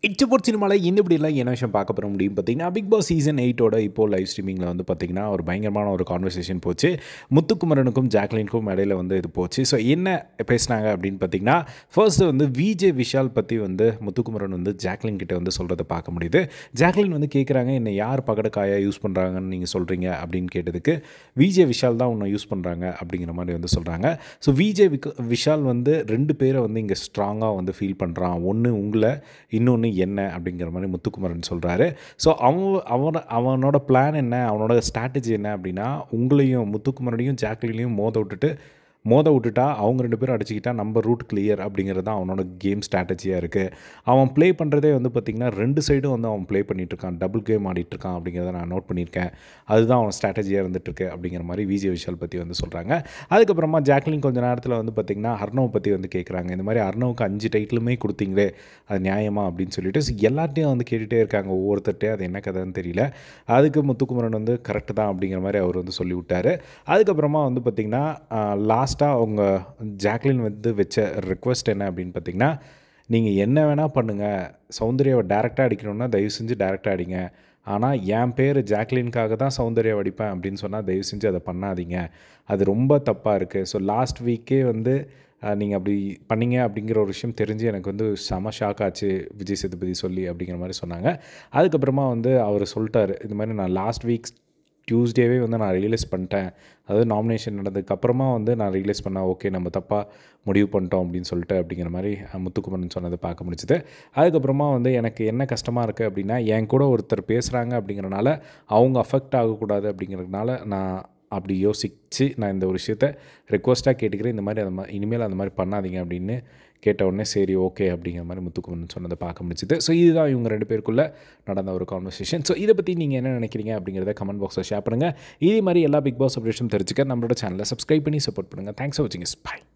இச்சப்போர்ட் சினிமாவில் இந்த இப்படிலாம் என்ன விஷயம் பார்க்க போகிற முடியும் பார்த்தீங்கன்னா பிக் பாஸ் சீசன் எயிட்டோட இப்போ லைவ் ஸ்ட்ரீமிங்கில் வந்து பார்த்தீங்கன்னா ஒரு பயங்கரமான ஒரு கான்வர்சேஷன் போச்சு முத்துக்குமரனுக்கும் ஜாக்லினுக்கும் இடையில வந்து இது போச்சு ஸோ என்ன பேசினாங்க அப்படின்னு பார்த்தீங்கன்னா ஃபர்ஸ்ட்டு வந்து விஜே விஷால் பற்றி வந்து முத்துக்குமரன் வந்து ஜாக்லின் கிட்ட வந்து சொல்கிறத பார்க்க முடியுது ஜாக்லின் வந்து கேட்குறாங்க என்னை யார் பகடக்காயாக யூஸ் பண்ணுறாங்கன்னு நீங்கள் சொல்கிறீங்க அப்படின்னு கேட்டதுக்கு விஜே விஷால் தான் உன்னை யூஸ் பண்ணுறாங்க அப்படிங்கிற மாதிரி வந்து சொல்கிறாங்க ஸோ விஜே விக் விஷால் வந்து ரெண்டு பேரை வந்து இங்கே ஸ்ட்ராங்காக வந்து ஃபீல் பண்ணுறான் ஒன்று உங்களை இன்னொன்று என்ன அப்படிங்கிற மாதிரி முத்துக்குமரன் சொல்கிறாரு ஸோ அவன் அவன் அவனோட பிளான் என்ன அவனோட ஸ்ட்ராட்டஜி என்ன அப்படின்னா உங்களையும் முத்துக்குமரனையும் ஜாக்லினையும் மோத விட்டுட்டு மோத விட்டுட்டா அவங்க ரெண்டு பேரும் அடிச்சுக்கிட்டா நம்ம ரூட் கிளியர் அப்படிங்கிறது தான் அவனோட கேம் ஸ்ட்ராட்டஜியாக இருக்குது அவன் ப்ளே பண்ணுறதே வந்து பார்த்திங்கன்னா ரெண்டு சைடும் வந்து அவன் ப்ளே பண்ணிகிட்ருக்கான் டபுள் கேம் ஆடிட்டுருக்கான் அப்படிங்கிறத நான் நோட் பண்ணியிருக்கேன் அதுதான் அவன் ஸ்ட்ராட்டஜியாக இருந்துகிட்ருக்கு அப்படிங்கிற மாதிரி விஜய் விஷால் பற்றி வந்து சொல்கிறாங்க அதுக்கப்புறமா ஜாக்லின் கொஞ்ச நேரத்தில் வந்து பார்த்திங்கன்னா அர்ணவ் பற்றி வந்து கேட்குறாங்க இந்த மாதிரி அர்ணவுக்கு அஞ்சு டைட்டிலுமே கொடுத்தீங்களே அது நியாயமா அப்படின்னு சொல்லிட்டு so எல்லார்ட்டையும் வந்து கேட்டுகிட்டே இருக்காங்க ஒவ்வொருத்தர்கிட்டே அது என்ன கதைன்னு தெரியல அதுக்கு முத்துக்குமரன் வந்து கரெக்டு தான் அப்படிங்கிற மாதிரி அவர் வந்து சொல்லி விட்டாரு அதுக்கப்புறமா வந்து பார்த்திங்கன்னா லாஸ்ட்டாக அவங்க ஜாக்லின் வந்து வச்ச ரிக்வெஸ்ட் என்ன அப்படின்னு பார்த்தீங்கன்னா நீங்கள் என்ன வேணால் பண்ணுங்கள் சௌந்தர்யாவை டேரெக்டாக அடிக்கணும்னா தயவு செஞ்சு டேரெக்டாக அடிங்க ஆனால் என் பேர் ஜாக்லினுக்காக தான் சௌந்தர்யா அடிப்பேன் அப்படின்னு சொன்னால் தயவு செஞ்சு அதை பண்ணாதீங்க அது ரொம்ப தப்பாக இருக்குது ஸோ லாஸ்ட் வீக்கே வந்து நீங்கள் அப்படி பண்ணீங்க அப்படிங்கிற ஒரு விஷயம் தெரிஞ்சு எனக்கு வந்து செம ஷாக் ஆச்சு விஜய் சேதுபதி சொல்லி அப்படிங்கிற மாதிரி சொன்னாங்க அதுக்கப்புறமா வந்து அவர் சொல்லிட்டாரு இது மாதிரி நான் லாஸ்ட் வீக் டியூஸ்டேவே வந்து நான் ரியலைஸ் பண்ணிட்டேன் அதாவது நாமினேஷன் நடந்ததுக்கப்புறமா வந்து நான் ரியலைஸ் பண்ணேன் ஓகே நம்ம தப்பாக முடிவு பண்ணிட்டோம் அப்படின்னு சொல்லிட்டு அப்படிங்கிற மாதிரி முத்துக்குமரன் சொன்னதை பார்க்க முடிச்சுது அதுக்கப்புறமா வந்து எனக்கு என்ன கஷ்டமாக இருக்குது அப்படின்னா என் கூட ஒருத்தர் பேசுகிறாங்க அப்படிங்கிறனால அவங்க அஃபெக்ட் ஆகக்கூடாது அப்படிங்கிறதுனால நான் அப்படி யோசித்து நான் இந்த ஒரு விஷயத்த ரெக்வஸ்ட்டாக கேட்டுக்கிறேன் இந்த மாதிரி அந்த மாதிரி இனிமேல் அந்த மாதிரி பண்ணாதீங்க அப்படின்னு கேட்ட உடனே சரி ஓகே அப்படிங்கிற மாதிரி முத்துக்குமரன் சொன்னதை பார்க்க முடிச்சுது ஸோ இதுதான் இவங்க ரெண்டு பேருக்குள்ளே நடந்த ஒரு கான்வர்சேஷன் ஸோ இதை பற்றி நீங்கள் என்ன நினைக்கிறீங்க அப்படிங்கிறத கமெண்ட் பாக்ஸில் ஷேர் பண்ணுங்கள் இதே மாதிரி எல்லா பிக் பாஸ் அப்டேஷன் தெரிஞ்சுக்க நம்மளோட சேனலை சப்ஸ்கிரைப் பண்ணி சப்போர்ட் பண்ணுங்கள் தேங்க்ஸ் ஃபார் வாட்சிங் இஸ் பை